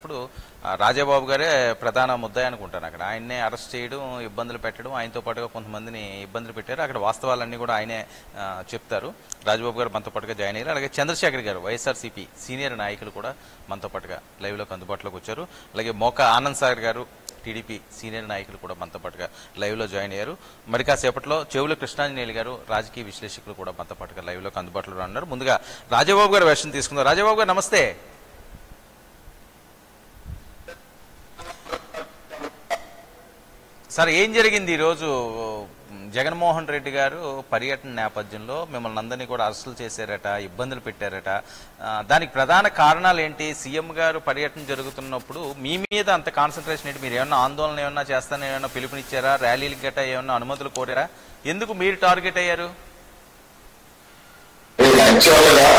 చేసినప్పుడు ఆ, రాజాబాబు గారే ప్రధాన ముద్దాయి అనుకుంటాను అక్కడ ఆయన్నే అరెస్ట్ చేయడం ఇబ్బందులు పెట్టడం ఆయనతో పాటుగా కొంతమందిని ఇబ్బందులు పెట్టారు అక్కడ వాస్తవాలన్నీ కూడా ఆయనే ఆ, చెప్తారు రాజబాబు గారు మనతో పాటుగా జాయిన్ అయ్యారు అలాగే చంద్రశేఖర్ గారు వైఎస్ఆర్సీపీ సీనియర్ నాయకులు కూడా మనతో పాటుగా లైవ్లోకి అందుబాటులోకి వచ్చారు అలాగే మోకా ఆనంద్ సాగర్ గారు టీడీపీ సీనియర్ నాయకులు కూడా మనతో పాటుగా లైవ్లో జాయిన్ అయ్యారు మరి కాసేపట్లో చెవుల కృష్ణాంజనేయులు గారు రాజకీయ విశ్లేషకులు కూడా మనతో పాటుగా లైవ్లోకి అందుబాటులో ఉన్నారు ముందుగా రాజబాబు గారు వెర్షన్ తీసుకుందాం రాజబాబు గారు నమస్తే సార్ ఏం జరిగింది ఈరోజు జగన్మోహన్ రెడ్డి గారు పర్యటన నేపథ్యంలో మిమ్మల్ని అందరినీ కూడా అరెస్టులు చేశారట ఇబ్బందులు పెట్టారట ఆ, దానికి ప్రధాన కారణాలు ఏంటి సీఎం గారు పర్యటన జరుగుతున్నప్పుడు మీ మీద అంత కాన్సన్ట్రేషన్ ఏంటి మీరు ఏమన్నా ఆందోళన ఏమన్నా చేస్తానని ఏమన్నా పిలుపునిచ్చారా ర్యాలీలకు గట్రా ఏమన్నా అనుమతులు కోరారా ఎందుకు మీరు టార్గెట్ అయ్యారు యాక్చువల్గా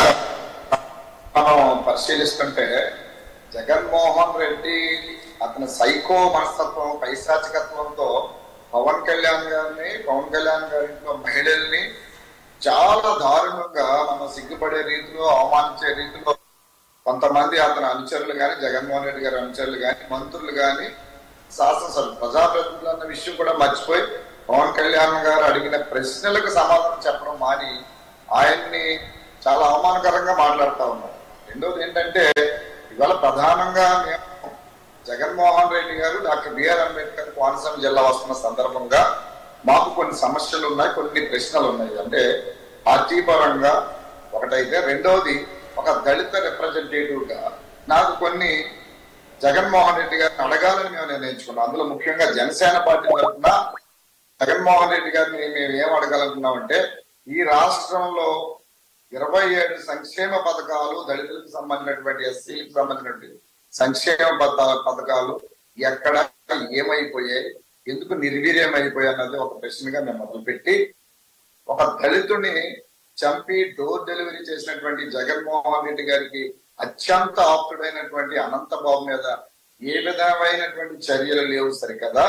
మనం పరిశీలిస్తుంటే జగన్మోహన్ రెడ్డి అతని సైకో మనస్తత్వం పైశాచికత్వంతో పవన్ కళ్యాణ్ గారిని పవన్ కళ్యాణ్ గారి ఇంట్లో మహిళల్ని చాలా దారుణంగా మనం సిగ్గుపడే రీతిలో అవమానించే రీతిలో కొంతమంది అతని అనుచరులు కానీ జగన్మోహన్ రెడ్డి గారి అనుచరులు కానీ మంత్రులు కానీ శాసనసభ్యులు ప్రజాప్రతినిధులు అన్న విషయం కూడా మర్చిపోయి పవన్ కళ్యాణ్ గారు అడిగిన ప్రశ్నలకు సమాధానం చెప్పడం మాని ఆయన్ని చాలా అవమానకరంగా మాట్లాడుతూ ఉన్నారు రెండోది ఏంటంటే ఇవాళ ప్రధానంగా మేము జగన్మోహన్ రెడ్డి గారు డాక్టర్ బిఆర్ అంబేద్కర్ కోనసీమ జిల్లా వస్తున్న సందర్భంగా మాకు కొన్ని సమస్యలు ఉన్నాయి కొన్ని ప్రశ్నలు ఉన్నాయి అంటే పార్టీ పరంగా ఒకటైతే రెండోది ఒక దళిత రిప్రజెంటేటివ్ గా నాకు కొన్ని జగన్మోహన్ రెడ్డి గారిని అడగాలని మేము నిర్ణయించుకున్నాం అందులో ముఖ్యంగా జనసేన పార్టీ తరఫున జగన్మోహన్ రెడ్డి గారిని మేము ఏం అడగాలనుకున్నామంటే ఈ రాష్ట్రంలో ఇరవై ఏడు సంక్షేమ పథకాలు దళితులకు సంబంధించినటువంటి ఎస్సీలకు సంబంధించినటువంటి సంక్షేమ పథ- పథకాలు ఎక్కడ ఏమైపోయాయి ఎందుకు నిర్వీర్యం అయిపోయాయి అన్నది ఒక ప్రశ్నగా మేము మొదలుపెట్టి ఒక దళితుని చంపి డోర్ డెలివరీ చేసినటువంటి జగన్మోహన్ రెడ్డి గారికి అత్యంత ఆప్తుడైనటువంటి అనంతబాబు మీద ఏ విధమైనటువంటి చర్యలు లేవు సరికదా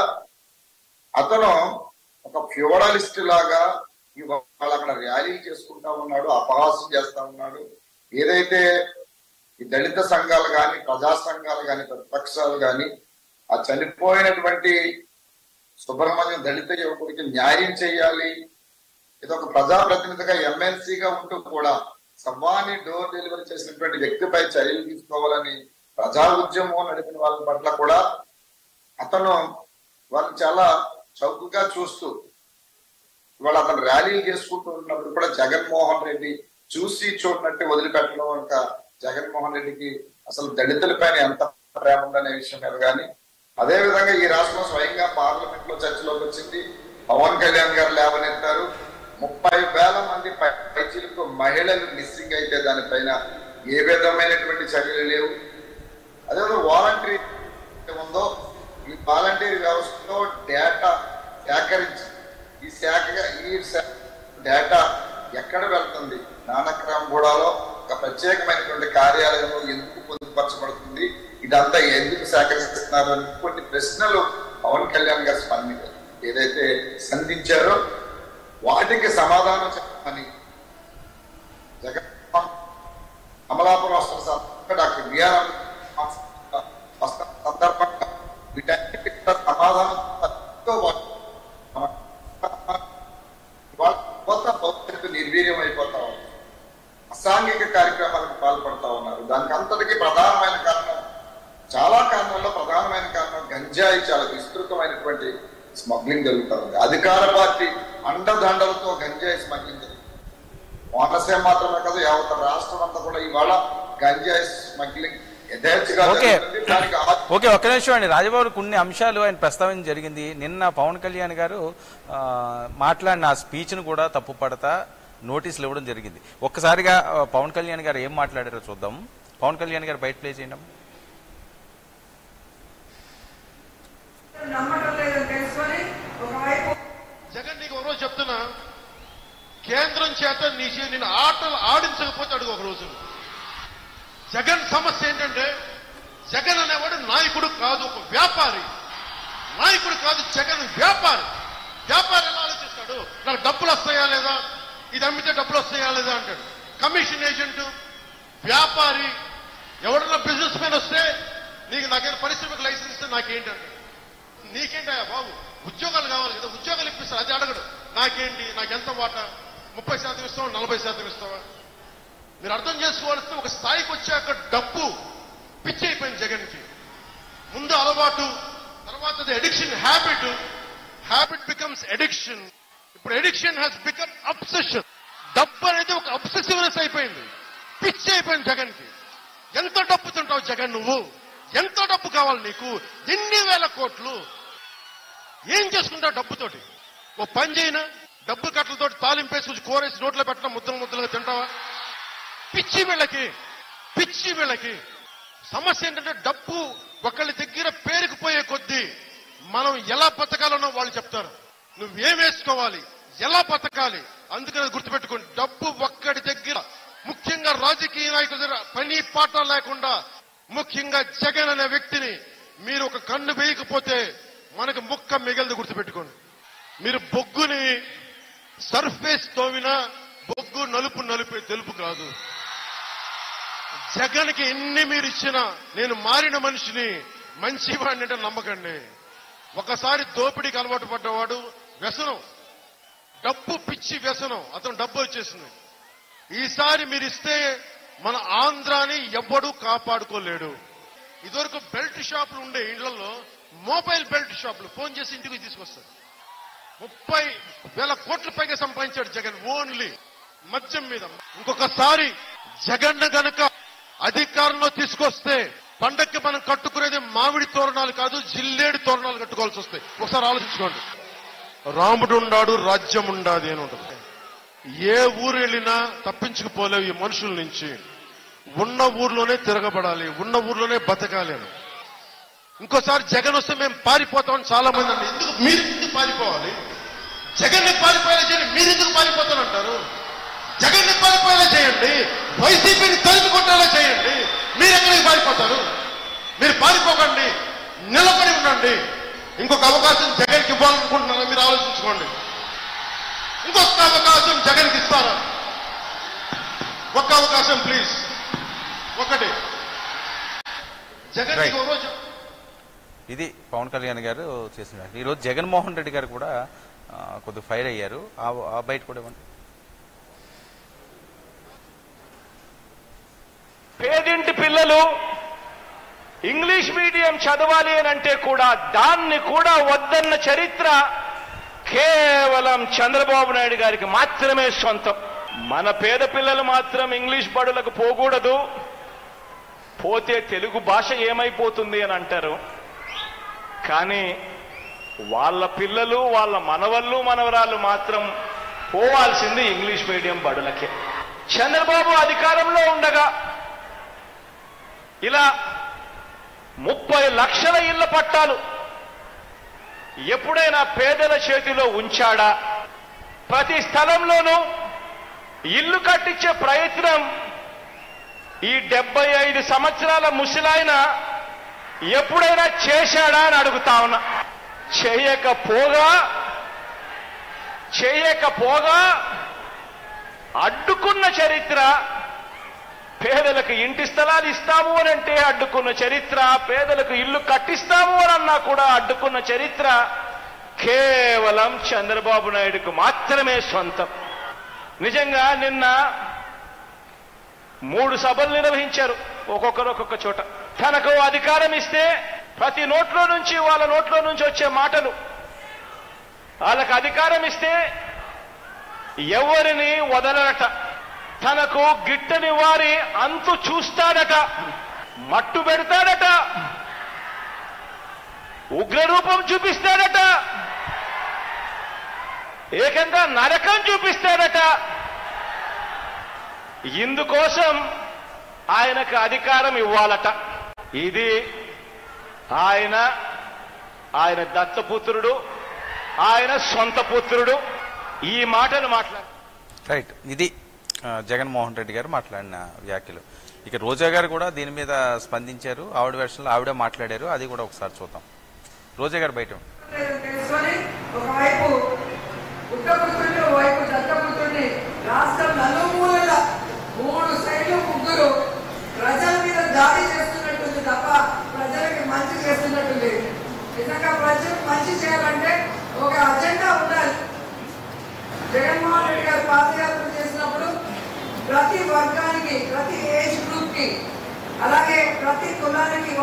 అతను ఒక ఫ్యూడలిస్ట్ లాగా ఇవాళ అక్కడ ర్యాలీలు చేసుకుంటా ఉన్నాడు అపహాసం చేస్తా ఉన్నాడు ఏదైతే ఈ దళిత సంఘాలు కానీ ప్రజా సంఘాలు కానీ ప్రతిపక్షాలు కానీ ఆ చనిపోయినటువంటి సుబ్రహ్మణ్యం దళిత యువకుడికి న్యాయం చేయాలి ఇది ఒక ప్రజాప్రతినిధిగా ఎమ్మెల్సీగా ఉంటూ కూడా సవ్వాని డోర్ డెలివరీ చేసినటువంటి వ్యక్తిపై చర్యలు తీసుకోవాలని ప్రజా ఉద్యమం నడిపిన వాళ్ళ పట్ల కూడా అతను వాళ్ళు చాలా చౌకగా చూస్తూ ఇవాళ అతను ర్యాలీలు చేసుకుంటూ ఉన్నప్పుడు కూడా జగన్మోహన్ రెడ్డి చూసి చూడనట్టు వదిలిపెట్టడం కనుక జగన్మోహన్ రెడ్డికి అసలు దళితులపైన ఎంత ప్రేమ ఉందనే విషయం మీద కానీ అదే విధంగా ఈ రాష్ట్రం స్వయంగా పార్లమెంట్ లో చర్చలోకి వచ్చింది పవన్ కళ్యాణ్ గారు లేవనెత్తారు ముప్పై వేల మంది పై- పైచీలకు మహిళలు మిస్సింగ్ అయితే దానిపైన ఏ విధమైనటువంటి చర్యలు లేవు అదేవిధంగా వాలంటరీ ఉందో ఈ వాలంటీర్ వ్యవస్థలో డేటా సేకరించి ఈ శాఖగా ఈ శా- డేటా ఎక్కడ వెళ్తుంది నానక్రామ్గూడలో ఒక ప్రత్యేకమైనటువంటి కార్యాలయంలో ఎందుకు పొందుపరచబడుతుంది ఇదంతా ఎందుకు సేకరిస్తున్నారు అని కొన్ని ప్రశ్నలు పవన్ కళ్యాణ్ గారు స్పంది ఏదైతే సంధించారో వాటికి సమాధానం చెప్పమని జగన్ అమలాపురం వస్తున్న సందర్భంగా డాక్టర్ బిఆర్ అంబేద్కర్ వస్తున్న సందర్భంగా వీటన్నిటి కూడా సమాధానం ఎంతో వా- ఇవాళ కొత్త భౌతిక నిర్వీర్యం అయిపోతా ఉంది అసాంఘిక కార్యక్రమాలకు పాల్పడతా ఉన్నారు దానికి అంతటికీ ప్రధానమైన కారణం చాలా కారణాల్లో ప్రధానమైన కారణం గంజాయి చాలా విస్తృతమైనటువంటి స్మగ్లింగ్ జరుగుతూ ఉంది అధికార పార్టీ అండదండలతో గంజాయి స్మగ్లింగ్ జరుగుతుంది కోనసీమ మాత్రమే కాదు యావత్ రాష్ట్రం అంతా కూడా ఇవాళ గంజాయి స్మగ్లింగ్ యథేచ్ఛగా ఓకే. జరుగుతుంది. దానికి ఆ- ఓకే ఒక్క నిమిషం అండి రాజబాబు కొన్ని అంశాలు ఆయన ప్రస్తావన జరిగింది నిన్న పవన్ కళ్యాణ్ గారు ఆ, మాట్లాడిన ఆ స్పీచ్ను కూడా తప్పు పడతా నోటీసులు ఇవ్వడం జరిగింది ఒక్కసారిగా ఆ, పవన్ కళ్యాణ్ గారు ఏం మాట్లాడారో చూద్దాం పవన్ కళ్యాణ్ గారు బయట ప్లే చేయండి నమ్మకం లేదని తెలుసుకొని ఒకవైపు జగన్ నీకు ఒక రోజు చెప్తున్నా కేంద్రం చేత నీ చే- నేను ఆటలు ఆడించకపోతే అడుగు ఒక రోజు జగన్ సమస్య ఏంటంటే జగన్ అనేవాడు నాయకుడు కాదు ఒక వ్యాపారి నాయకుడు కాదు జగన్ వ్యాపారి వ్యాపారి ఎలా ఆలోచిస్తాడు నాకు డబ్బులు వస్తాయా లేదా ఇది అమ్మితే డబ్బులు వస్తాయా లేదా అంటాడు కమిషన్ ఏజెంట్ వ్యాపారి ఎవడన్నా బిజినెస్ మ్యాన్ వస్తే నీకు నాకేం పరిశ్రమకు లైసెన్స్ ఇస్తే నాకేంటంటే నీకేంటయ్యా బాబు ఉద్యోగాలు కావాలి కదా ఉద్యోగాలు ఇప్పిస్తారు అది అడగడు నాకేంటి నాకెంత వాటా ముప్పై శాతం ఇస్తావా నలభై శాతం ఇస్తావా మీరు అర్థం చేసుకోవాల్సిన ఒక స్థాయికి వచ్చాక డబ్బు పిచ్చి అయిపోయింది జగన్కి ముందు అలవాటు తర్వాత addiction habit habit becomes addiction ఇప్పుడు ఎడిక్షన్ హ్యాస్ బికమ్ అబ్సెషన్ డబ్బు అనేది ఒక అబ్సెసివ్నెస్ అయిపోయింది పిచ్చి అయిపోయింది జగన్ కి ఎంత డబ్బు తింటావు జగన్ నువ్వు ఎంత డబ్బు కావాలి నీకు ఎన్ని వేల కోట్లు ఏం చేసుకుంటావు డబ్బుతోటి ఓ పని చేయనా డబ్బు కట్టలతోటి తాలింపేసి కొంచెం కూరేసి నోట్లో పెట్టడం ముద్దలు ముద్దలుగా తింటావా పిచ్చి వీళ్ళకి పిచ్చి వీళ్ళకి సమస్య ఏంటంటే డబ్బు ఒకళ్ళ దగ్గర పేరుకుపోయే కొద్దీ మనం ఎలా బతకాలనో వాళ్ళు చెప్తారు నువ్వేం వేసుకోవాలి ఎలా బతకాలి అందుకని అది గుర్తుపెట్టుకోండి డబ్బు ఒక్కడి దగ్గర ముఖ్యంగా రాజకీయ నాయకుల దగ్గర పని పాట లేకుండా ముఖ్యంగా జగన్ అనే వ్యక్తిని మీరు ఒక కన్ను వేయకపోతే మనకు ముక్క మిగలదు గుర్తుపెట్టుకోండి మీరు బొగ్గుని సర్ఫేస్ తోమినా బొగ్గు నలుపు నలుపు తెలుపు కాదు జగన్కి ఎన్ని మీరు ఇచ్చినా నేను మారిన మనిషిని మంచివాడిని అంటే నమ్మకండి ఒకసారి దోపిడీకి అలవాటు పడ్డవాడు వ్యసనం డబ్బు పిచ్చి వ్యసనం అతను డబ్బు వచ్చేసింది ఈసారి మీరు ఇస్తే మన ఆంధ్రాని ఎవ్వడూ కాపాడుకోలేడు ఇదివరకు బెల్ట్ షాపులు ఉండే ఇళ్లలో మొబైల్ బెల్ట్ షాపులు ఫోన్ చేసి ఇంటికి తీసుకొస్తారు ముప్పై వేల కోట్ల పైగా సంపాదించాడు జగన్ ఓన్లీ మద్యం మీద ఇంకొకసారి జగన్ గనక అధికారంలో తీసుకొస్తే పండక్కి మనం కట్టుకునేది మామిడి తోరణాలు కాదు జిల్లేడు తోరణాలు కట్టుకోవాల్సి వస్తాయి ఒకసారి ఆలోచించుకోండి రాముడు ఉండాడు రాజ్యం ఉండాది అని ఉంటుంది ఏ ఊరు వెళ్ళినా తప్పించుకుపోలేవు ఈ మనుషుల నుంచి ఉన్న ఊర్లోనే తిరగబడాలి ఉన్న ఊర్లోనే బతకాలి అని ఇంకోసారి జగన్ వస్తే మేము పారిపోతామని చాలా మంది అన్నారు ఎందుకు మీరు ఎందుకు పారిపోవాలి జగన్ పారిపోయేలా చేయండి మీరు ఎందుకు పారిపోతానంటారు జగన్ పారిపోయేలా చేయండి వైసీపీని తరిమి కొట్టేలా చేయండి మీరు ఎక్కడికి పారిపోతారు మీరు పారిపోకండి నిలబడి ఉండండి ఇంకొక అవకాశం జగన్కి ఇవ్వాలనుకుంటున్నారా మీరు ఆలోచించుకోండి ఇంకొక అవకాశం జగన్కి ఇస్తారా ఒక్క అవకాశం ప్లీజ్ ఒకటి జగన్ Right. రోజు ఇది పవన్ కళ్యాణ్ గారు చేసిన వ్యాఖ్యలు. ఈరోజు జగన్మోహన్ రెడ్డి గారు కూడా ఆ, కొద్దిగా ఫైర్ అయ్యారు ఆ- ఆ బయట కూడా ఇవ్వండి పేదింటి పిల్లలు ఇంగ్లీష్ మీడియం చదవాలి అని అంటే కూడా దాన్ని కూడా వద్దన్న చరిత్ర కేవలం చంద్రబాబు నాయుడు గారికి మాత్రమే సొంతం మన పేద పిల్లలు మాత్రం ఇంగ్లీష్ బడులకు పోకూడదు పోతే తెలుగు భాష ఏమైపోతుంది అని అంటారు కానీ వాళ్ళ పిల్లలు వాళ్ళ మనవళ్ళు మనవరాళ్ళు మాత్రం పోవాల్సింది ఇంగ్లీష్ మీడియం బడులకే చంద్రబాబు అధికారంలో ఉండగా ఇలా ముప్పై లక్షల ఇళ్ల పట్టాలు ఎప్పుడైనా పేదల చేతిలో ఉంచాడా ప్రతి స్థలంలోనూ ఇల్లు కట్టించే ప్రయత్నం ఈ డెబ్బై ఐదు సంవత్సరాల ముసలాయన ఎప్పుడైనా చేశాడా అని అడుగుతా ఉన్నా చేయకపోగా చేయకపోగా అడ్డుకున్న చరిత్ర పేదలకు ఇంటి స్థలాలు ఇస్తాము అని అంటే అడ్డుకున్న చరిత్ర పేదలకు ఇల్లు కట్టిస్తాము అని అన్నా కూడా అడ్డుకున్న చరిత్ర కేవలం చంద్రబాబు నాయుడుకు మాత్రమే సొంతం నిజంగా నిన్న మూడు సభలు నిర్వహించారు ఒక్కొక్కరు ఒక్కొక్క చోట తనకు అధికారం ఇస్తే ప్రతి నోట్లో నుంచి వాళ్ళ నోట్లో నుంచి వచ్చే మాటలు వాళ్ళకు అధికారం ఇస్తే ఎవరిని వదలరట తనకు గిట్టని వారి అంతు చూస్తాడట మట్టు పెడతాడట ఉగ్రరూపం చూపిస్తాడట ఏకంగా నరకం చూపిస్తాడట ఇందుకోసం ఆయనకు అధికారం ఇవ్వాలట ఇది ఆయన ఆయన దత్తపుత్రుడు ఆయన సొంత పుత్రుడు ఈ మాటలు మాట్లాడు రైట్ ఇది ఆ, జగన్మోహన్ రెడ్డి గారు మాట్లాడిన వ్యాఖ్యలు ఇక రోజా గారు కూడా దీని మీద స్పందించారు ఆవిడ వెర్షన్లో ఆవిడే మాట్లాడారు అది కూడా ఒకసారి చూద్దాం రోజా గారు బయట ఉండండి. తెలుసుకొని ఒకవైపు ఉత్తపుత్రుడిని ఒకవైపు దత్తపుత్రుడిని రాష్ట్రం నలుమూలల మూడు సైడ్లు ముగ్గురు ప్రజల మీద దాడి చేస్తున్నట్టుంది తప్ప ప్రజల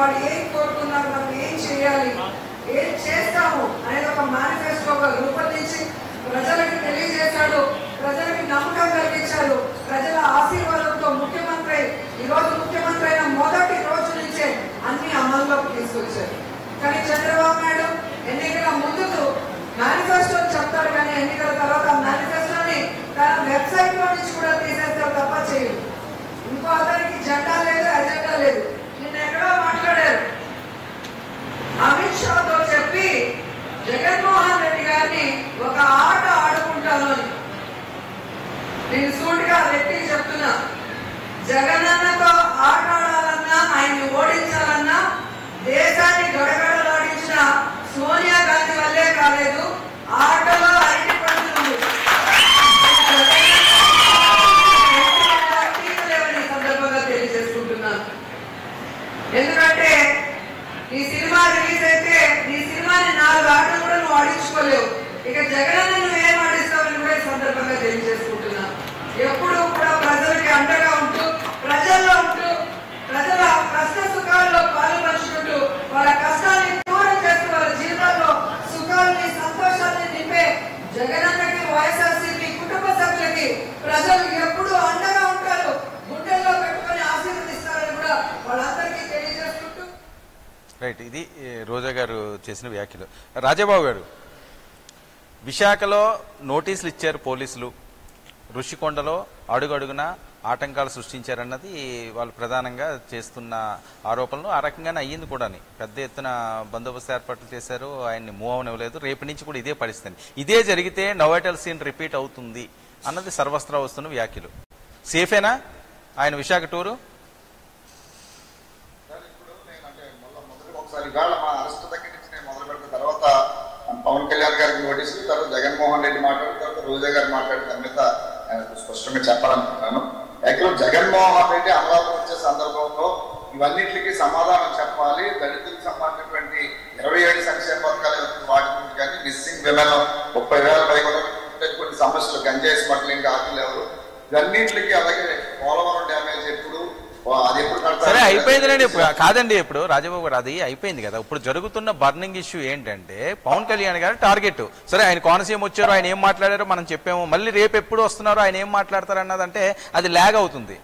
వాడు ఏం కోరుకున్నారు మనం ఏం చేయాలి ఏం చేస్తాము అనేది ఒక మేనిఫెస్టోగా రూపొందించి ప్రజలకు తెలియజేశాడు ప్రజలకి నమ్మకం కలిగించాడు ప్రజల ఆశీర్వాదంతో ముఖ్యమంత్రి ఈ రోజు ముఖ్యమంత్రి అయిన మొదటి రోజు నుంచే అన్ని అమల్లోకి తీసుకొచ్చారు కానీ చంద్రబాబు నాయుడు ఎన్నికల ముందుకు మేనిఫెస్టో చెప్తారు కానీ ఎన్నికల తర్వాత మేనిఫెస్టోని తన వెబ్సైట్ లో నుంచి కూడా తీసేస్తారు తప్ప చేయరు ఇంకో అతనికి జెండా లేదు అజెండా లేదు నిన్న ఎక్కడో మాట్లాడారు అమిత్ షాతో చెప్పి జగన్మోహన్ రెడ్డి గారిని ఒక ఆట ఆడుకుంటాను అని నేను సూటిగా వ్యక్తికి చెప్తున్నా జగనన్నతో ఆట ఆడాలన్నా ఆయన్ని ఓడించాలన్నా దేశాన్ని గడగడలాడించిన సోనియా గాంధీ వల్లే కాలేదు ఆటలో అరటి పండుగ లేవని ఈ సందర్భంగా తెలియజేసుకుంటున్నాను ఎందుకంటే ఈ సినిమా రిలీజ్ అయితే ఈ సినిమాని నాలుగు ఆటలు కూడా నువ్వు ఆడించుకోలేవు ఇక జగన్ నువ్వు ఏం ఆడిస్తావని కూడా ఈ సందర్భంగా తెలియజేసుకుంటున్నా ఎప్పుడు కూడా ప్రజలకి అండగా ఉంటూ ప్రజల్లో ఉంటూ ప్రజల కష్ట సుఖాల్లో పాలు పంచుకుంటూ వాళ్ళ కష్టాన్ని దూరం చేస్తూ వాళ్ళ జీవితాల్లో సుఖాలని సంతోషాన్ని నింపే జగనన్నకి వైఎస్ఆర్సీపీ కుటుంబ సభ్యులకి ప్రజలు ఎప్పుడు అండగా ఉంటారు గుండెల్లో పెట్టుకొని ఆశీర్వదిస్తారని కూడా వాళ్ళందరికీ తెలియజేసుకుంటూ రైట్ ఇది ఏ, రోజా గారు చేసిన వ్యాఖ్యలు రాజాబాబు గారు విశాఖలో నోటీసులు ఇచ్చారు పోలీసులు ఋషికొండలో అడుగడుగున ఆటంకాలు సృష్టించారన్నది వాళ్ళు ప్రధానంగా చేస్తున్న ఆరోపణలు ఆ రకంగానే అయ్యింది కూడా పెద్ద ఎత్తున బందోబస్తు ఏర్పాట్లు చేశారు ఆయన్ని మూవ్ అవనివ్వలేదు రేపు నుంచి కూడా ఇదే పరిస్థితి ఇదే జరిగితే నోవైటల్ సీన్ రిపీట్ అవుతుంది అన్నది సర్వస్త్ర వస్తున్న వ్యాఖ్యలు సేఫేనా ఆయన విశాఖ టూరు సార్, ఇప్పుడు నేను అంటే మొదలు మొదటి ఒకసారి ఇవాళ మా అరెస్ట్ దగ్గర నుంచి నేను మొదలు పెడిన తర్వాత పవన్ కళ్యాణ్ గారికి నోటీసులు తర్వాత జగన్మోహన్ రెడ్డి మాట్లాడిన తర్వాత రోజా గారు మాట్లాడిన దాని మీద నేను స్పష్టంగా చెప్పాలనుకుంటున్నాను యాక్చువల్ జగన్మోహన్ రెడ్డి అమలాపురం వచ్చే సందర్భంలో ఇవన్నిటికి సమాధానం చెప్పాలి దళితులకు సంబంధించినటువంటి ఇరవై ఏడు సంక్షేమ పథకాలు వాటి గురించి కానీ మిస్సింగ్ విమెన్ ముప్పై వేల పైగా ఉన్నటువంటి కొన్ని సమస్యలు గంజాయి స్మగ్లింగ్ ఆకులు ఎవరు ఇవన్నిటికి అలాగే పోలవరం డ్యామేజ్ ఎప్పుడు అది ఎప్పుడు కడతారు? సరే అయిపోయిందిలేండి ఇప్పుడు కాదండి ఇప్పుడు రాజబాబు గారు అది అయిపోయింది కదా ఇప్పుడు జరుగుతున్న బర్నింగ్ ఇష్యూ ఏంటంటే పవన్ కళ్యాణ్ గారి టార్గెట్ సరే ఆయన కోనసీమ వచ్చారు ఆయన ఏం మాట్లాడారో మనం చెప్పాము మళ్ళీ రేపు ఎప్పుడు వస్తున్నారో ఆయన ఏం మాట్లాడతారు అన్నదంటే అది లాగ్ అవుతుంది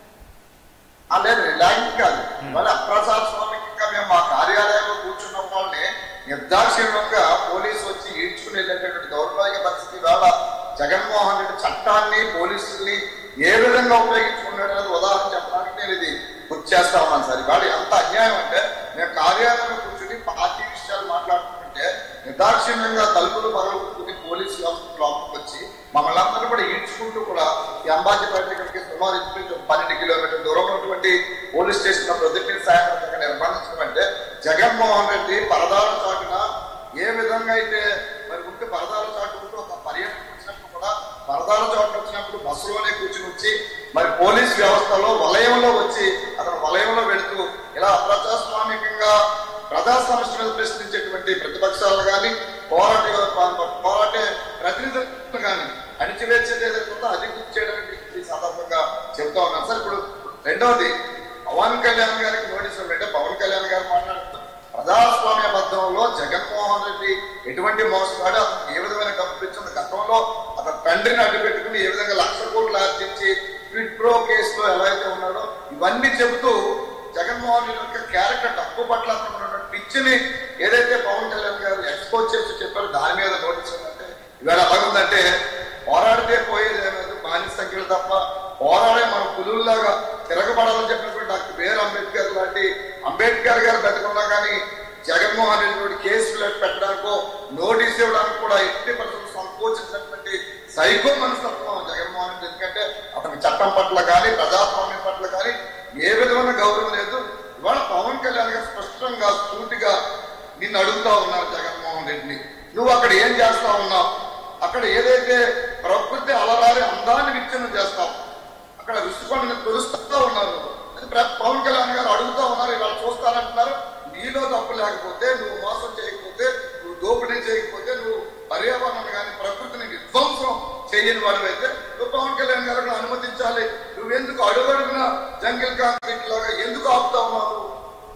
ఆ, లేదు రిలాక్స్ కాదు ఇవాళ అప్రసాద్ స్వామికి ఇంకా మేము మా కార్యాలయంలో కూర్చున్న వాళ్ళని నిర్దాక్షిణ్యంగా పోలీసు వచ్చి ఈడ్చుకుని వెళ్ళేటటువంటి దౌర్భాగ్య పరిస్థితి ఇవాళ జగన్మోహన్ రెడ్డి చట్టాన్ని పోలీసుల్ని ఏ విధంగా ఉపయోగించుకున్నాడు అనేది ఉదాహరణ చెప్పడానికి నేను ఇది గుర్తు చేస్తా ఉన్నాను సార్ ఇవాళ ఎంత అన్యాయం అంటే మేము కార్యాలయంలో కూర్చుని పార్టీ విషయాలు మాట్లాడుతుంటే నిర్దాక్షిణ్యంగా తలుపులు పగలగొట్టుకుని పోలీసు వ్యవస్థ లోపలికి వచ్చి మమ్మల్ని అందరూ కూడా ఈడ్చుకుంటూ కూడా ఈ అంబాజీపేట ఇక్కడికి సుమారు ఇంచుమించు పన్నెండు కిలోమీటర్ల దూరంలో ఉన్నటువంటి పోలీస్ స్టేషన్ ప్రొద్దుటి సాయంత్రం నిర్బంధించడం అంటే జగన్మోహన్ రెడ్డి పరదాల చాటున ఏ విధంగా అయితే మరి ఉంటే పరదాల చాటు ఉంటూ ఒక పర్యటన వచ్చినప్పుడు కూడా పరదాల చాటు వచ్చినప్పుడు బస్సులోనే కూర్చుని వచ్చి మరి పోలీస్ వ్యవస్థలో వలయంలో వచ్చి అతను వలయంలో వెళుతూ ఇలా అప్రజాస్వామికంగా ప్రజా సమస్య మీద ప్రశ్నించేటువంటి ప్రతిపక్షాలను కానీ పోరాట పోరాటే ప్రతినిధులను కానీ అణిచివేసేది ఏదైతుందో అది గుర్తు చేయడానికి ఈ సందర్భంగా చెప్తా ఉన్నాను సార్ ఇప్పుడు రెండవది పవన్ కళ్యాణ్ గారికి నోటీస్ అంటే పవన్ కళ్యాణ్ గారు మాట్లాడుతూ ప్రజాస్వామ్య బద్ధంలో జగన్మోహన్ రెడ్డి ఎటువంటి మోసగాడు అతను ఏ విధమైన డబ్బులు ఇచ్చింది గతంలో అతని తండ్రిని అడ్డు పెట్టుకుని ఏ విధంగా లక్ష కోట్లు ఆర్జించి క్విట్ ప్రో కేసులో ఎలా అయితే ఉన్నాడో ఇవన్నీ చెబుతూ జగన్మోహన్ రెడ్డి యొక్క క్యారెక్టర్ డబ్బు పట్ల అతను ఉన్నటువంటి పిచ్చిని ఏదైతే పవన్ కళ్యాణ్ గారు ఎక్స్పోజ్ చేసి చెప్పారో దాని మీద నోటీస్ ఉందంటే ఇవాళ ఎలాగుందంటే పోరాడితే పోయేది ఏమలేదు బానిస సంఖ్యలు తప్ప పోరాడే మన పులుల్లాగా తిరగబడాలని చెప్పినప్పుడు డాక్టర్ బిఆర్ అంబేద్కర్ లాంటి అంబేద్కర్ గారు బతుకున్నా కానీ జగన్మోహన్ రెడ్డి నుండి కేసులు పెట్టడానికో నోటీస్ ఇవ్వడానికి కూడా ఎట్టి పరిస్థితులు సంకోచించినటువంటి సైకో మనస్తత్వం జగన్మోహన్ రెడ్డి ఎందుకంటే అతనికి చట్టం పట్ల కానీ ప్రజాస్వామ్యం పట్ల కానీ ఏ విధమైన గౌరవం లేదు ఇవాళ పవన్ కళ్యాణ్ గారు స్పష్టంగా సూటిగా నిన్ను అడుగుతా ఉన్నారు జగన్మోహన్ రెడ్డిని నువ్వు అక్కడ ఏం చేస్తా ఉన్నావు అక్కడ ఏదైతే ప్రకృతి అలరారి అందాన్ని విచ్ఛిన్నం చేస్తావు అక్కడ విసుకొని తెలుస్తూ ఉన్నారు అది ప్ర- పవన్ కళ్యాణ్ గారు అడుగుతా ఉన్నారు ఇవాళ చూస్తారంటున్నారు నీలో తప్పు లేకపోతే నువ్వు మోసం చేయకపోతే నువ్వు దోపిడీ చేయకపోతే నువ్వు పర్యావరణం కానీ ప్రకృతిని విధ్వంసం చేయని వాడివైతే నువ్వు పవన్ కళ్యాణ్ గారిని అనుమతించాలి నువ్వెందుకు అడుగడుగున జంగిల్ కాంక్రీట్ లాగా ఎందుకు ఆపుతా ఉన్నావు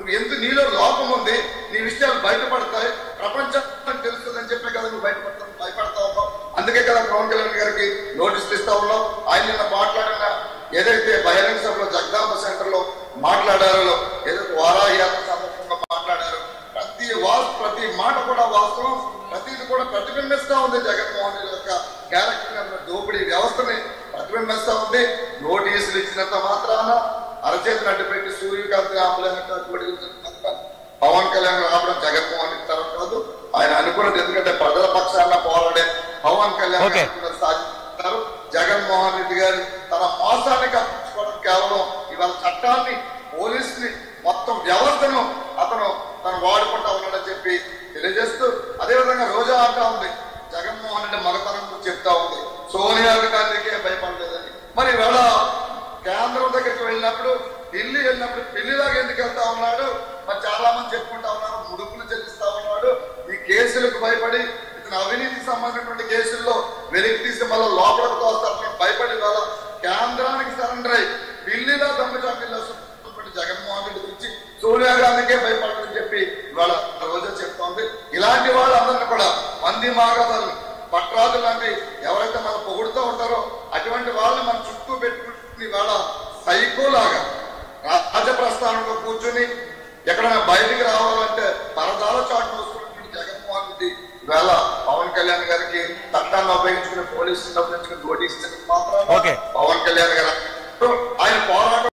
నువ్వు ఎందుకు నీలో లోపం ఉంది నీ విషయాలు బయటపడతాయి ప్రపంచం తెలుస్తుందని చెప్పే కదా నువ్వు బయటపడతావు భయపడతా ఉన్నావు అందుకే కదా పవన్ కళ్యాణ్ గారికి నోటీసులు ఇస్తా ఉన్నావు ఆయన నిన్న మాట్లాడిన ఏదైతే బహిరంగ సభలో జగదాంబ సెంటర్ లో మాట్లాడారో ఏదైతే వారాహి యాత్ర సందర్భంగా మాట్లాడారో ప్రతి వాస్ ప్రతి మాట కూడా వాస్తవం ప్రతిది కూడా ప్రతిబింబిస్తా ఉంది జగన్మోహన్ రెడ్డి యొక్క క్యారెక్టర్ దోపిడీ వ్యవస్థని ప్రతిబింబిస్తా ఉంది నోటీసులు ఇచ్చినంత మాత్రాన అరచేతిని అడ్డుపెట్టి సూర్యకాంతి ఆపలేనట్టు పవన్ కళ్యాణ్ రావడం జగన్మోహన్ రెడ్డి తరం కాదు ఆయన అనుకున్నది ఎందుకంటే ప్రజల పక్షాన పోరాడే పవన్ కళ్యాణ్ Okay. అనుకున్నది సాధించారు జగన్మోహన్ రెడ్డి గారు తన మోసాన్ని కప్పించుకోవడం కేవలం ఇవాళ చట్టాన్ని పోలీసుని మొత్తం వ్యవస్థను అతను తను వాడుకుంటా ఉన్నాడని చెప్పి తెలియజేస్తూ అదేవిధంగా రోజా అంటా ఉంది జగన్మోహన్ రెడ్డి మగతనం గురించి చెప్తా ఉంది సోనియా గాంధీకే భయపడలేదని మరి ఇవాళ కేంద్రం దగ్గరికి వెళ్ళినప్పుడు ఢిల్లీ వెళ్ళినప్పుడు పెళ్లిలాగా ఎందుకు వెళ్తా ఉన్నాడు మరి చాలా మంది చెప్పుకుంటా ఉన్నారు ముడుపులు చెల్లిస్తా ఉన్నాడు ఈ కేసులకు భయపడి ఇతను అవినీతికి సంబంధించినటువంటి కేసుల్లో వెలికి తీసి మళ్ళీ లోపలికి తోస్తారని భయపడి వాళ్ళ కేంద్రానికి సరెండర్ అయి ఢిల్లీలో దమ్మిజామిల్లో ఉన్నటువంటి జగన్మోహన్ రెడ్డి గురించి సోనియా గాంధీకే భయపడదని చెప్పి ఇవాళ రోజా చెప్తోంది ఇలాంటి వాళ్ళందరినీ కూడా మంది మాగదాలు పట్రాజు లాంటి ఎవరైతే మనం పొగుడుతూ ఉంటారో అటువంటి వాళ్ళని మన చుట్టూ పెట్టుకుని ఇవాళ సైకోలాగా రాజప్రస్థానంలో కూర్చుని ఎక్కడైనా బయటికి రావాలంటే పరదాల చాటు వస్తున్నటువంటి జగన్మోహన్ రెడ్డి ఇవాళ పవన్ కళ్యాణ్ గారికి చట్టాన్ని ఉపయోగించుకుని పోలీసులు ఉపయోగించుకుని నోటీస్ ఇచ్చిన మాత్రం Okay. పవన్ కళ్యాణ్ గారు ఆయన పోరాటం